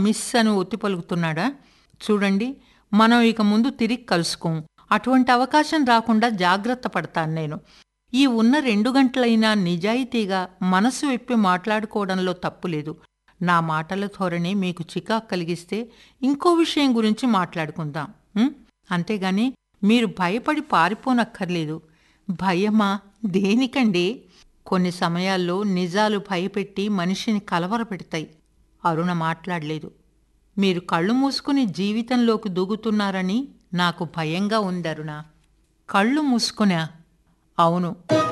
Miss అని ఒత్తి పలుకుతున్నాడా చూడండి మనం ఇక ముందు తిరిగి కలుసుకోం అటువంటి అవకాశం రాకుండా జాగ్రత్త పడతాను నేను ఈ ఉన్న రెండు గంటలైనా నిజాయితీగా మనసు విప్పి మాట్లాడుకోవడంలో తప్పులేదు నా మాటల ధోరణి మీకు చికాకు కలిగిస్తే ఇంకో విషయం గురించి మాట్లాడుకుందాం ఉం? అంతేగాని మీరు భయపడి పారిపోనక్కర్లేదు భయమా దేనికండి కొన్ని సమయాల్లో నిజాలు భయపెట్టి మనిషిని కలవరపెడతాయి అరుణ మాట్లాడలేదు మీరు కళ్ళు మూసుకుని జీవితంలోకి దూగుతున్నారని నాకు భయంగా ఉంది అరుణ కళ్ళు మూసుకునా అవును